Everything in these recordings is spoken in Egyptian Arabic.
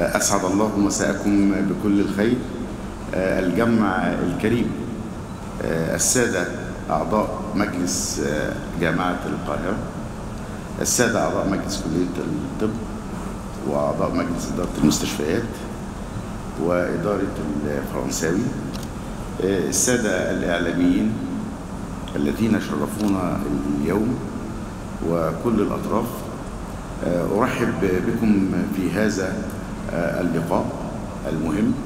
أسعد الله مساءكم بكل الخير الجمع الكريم السادة أعضاء مجلس جامعة القاهرة السادة أعضاء مجلس كلية الطب وأعضاء مجلس إدارة المستشفيات وإدارة الفرنساوي السادة الإعلاميين الذين شرفونا اليوم وكل الأطراف أرحب بكم في هذا اللقاء المهم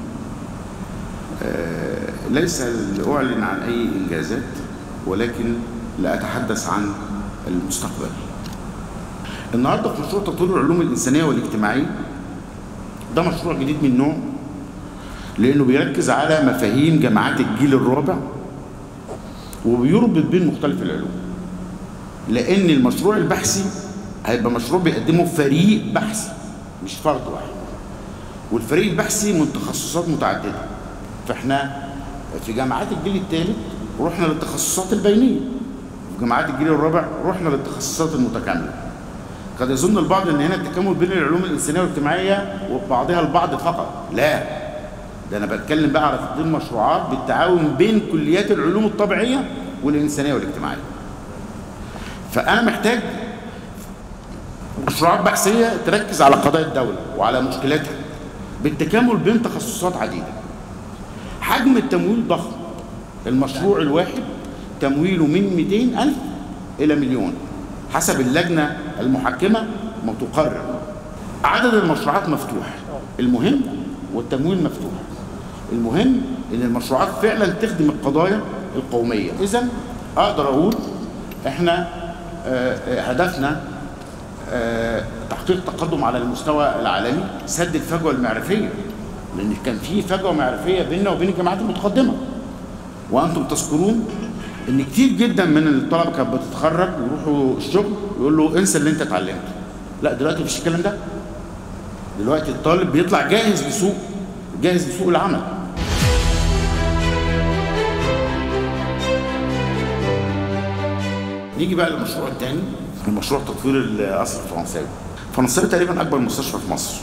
ليس لأعلن عن أي إنجازات ولكن لأتحدث عن المستقبل النهاردة في مشروع تطوير العلوم الإنسانية والاجتماعية ده مشروع جديد من نوعه لأنه بيركز على مفاهيم جامعات الجيل الرابع وبيربط بين مختلف العلوم لأن المشروع البحثي هيبقى مشروع بيقدمه فريق بحثي مش فرد واحد والفريق البحثي من تخصصات متعددة فاحنا في جامعات الجيل الثالث رحنا للتخصصات البينية في جامعات الجيل الرابع رحنا للتخصصات المتكاملة قد يظن البعض ان هنا التكامل بين العلوم الانسانيه والاجتماعيه وبعضها البعض فقط لا ده انا بتكلم بقى على تقديم مشروعات بالتعاون بين كليات العلوم الطبيعيه والانسانيه والاجتماعيه فانا محتاج مشروعات بحثيه تركز على قضايا الدوله وعلى مشكلاتها بالتكامل بين تخصصات عديده حجم التمويل ضخم المشروع الواحد تمويله من 200 ألف إلى مليون حسب اللجنة المحكمة ما تقرر عدد المشروعات مفتوح المهم والتمويل مفتوح المهم ان المشروعات فعلا تخدم القضايا القومية اذا اقدر اقول احنا هدفنا تحقيق تقدم على المستوى العالمي سد الفجوة المعرفية لان كان في فجوة معرفية بيننا وبين الجامعات المتقدمة وانتم تذكرون ان كتير جدا من الطلبه كانت بتتخرج ويروحوا الشغل يقول له انسى اللي انت اتعلمته لا دلوقتي مفيش الكلام ده دلوقتي الطالب بيطلع جاهز لسوق جاهز لسوق العمل نيجي بقى للمشروع الثاني المشروع تطوير القصر الفرنساوي الفرنساوي تقريبا اكبر مستشفى في مصر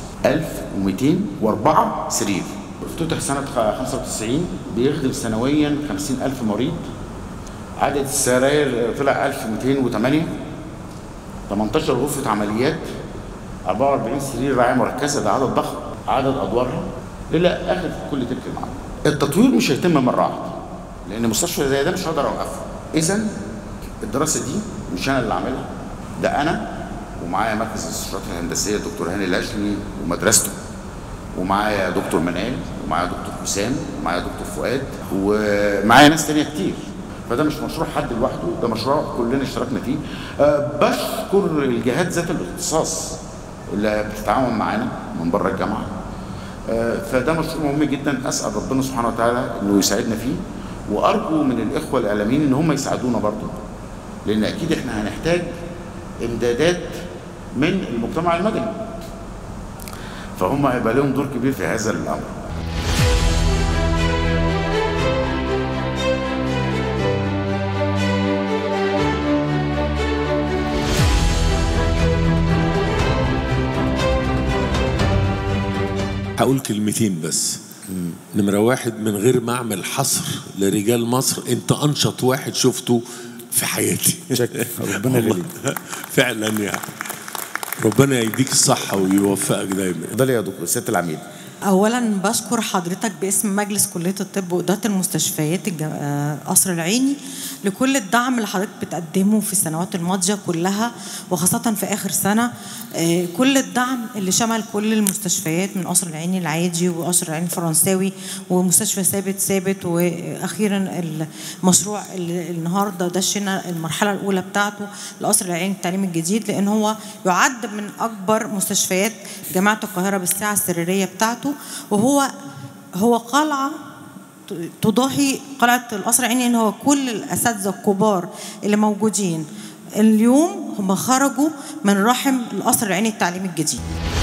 1204 سرير افتتح سنة 95 بيخدم سنويا 50000 مريض عدد السراير طلع 1208 18 غرفة عمليات 44 سرير رعاية مركزة ده عدد ضخم عدد أدوارها إلى آخر كل تلك المعامل التطوير مش هيتم مرة واحدة لأن مستشفى زي ده مش هقدر أوقفه إذا الدراسة دي مش أنا اللي عاملها ده أنا ومعايا مركز الاستشارات الهندسية دكتور هاني الهاشمي ومدرسته ومعايا دكتور منال ومعايا دكتور حسام ومعايا دكتور فؤاد ومعايا ناس تانية كتير فده مش مشروع حد لوحده ده مشروع كلنا اشتركنا فيه أه بشكر الجهات ذات الاختصاص اللي بتتعاون معانا من بره الجامعه أه فده مشروع مهم جدا اسال ربنا سبحانه وتعالى انه يساعدنا فيه وارجو من الاخوه الاعلاميين ان هم يساعدونا برضه لان اكيد احنا هنحتاج امدادات من المجتمع المدني فهم هيبقى لهم دور كبير في هذا الامر هقول كلمتين بس نمرة واحد من غير ما أعمل حصر لرجال مصر أنت أنشط واحد شفته في حياتي ربنا يغليك فعلا يعني ربنا يديك الصحة ويوفقك دايما اتفضلي يا دكتور سيادة العميد اولا بشكر حضرتك باسم مجلس كليه الطب واداره المستشفيات قصر العيني لكل الدعم اللي حضرتك بتقدمه في السنوات الماضيه كلها وخاصه في اخر سنه كل الدعم اللي شمل كل المستشفيات من قصر العيني العادي وقصر العيني الفرنساوي ومستشفى ثابت ثابت واخيرا المشروع اللي النهارده دشنا المرحله الاولى بتاعته لقصر العيني التعليم الجديد لان هو يعد من اكبر مستشفيات جامعه القاهره بالسعه السريريه بتاعته وهو هو قلعه تضاهي قلعه القصر العيني ان هو كل الاساتذه الكبار اللي موجودين اليوم هم خرجوا من رحم القصر العيني التعليمي الجديد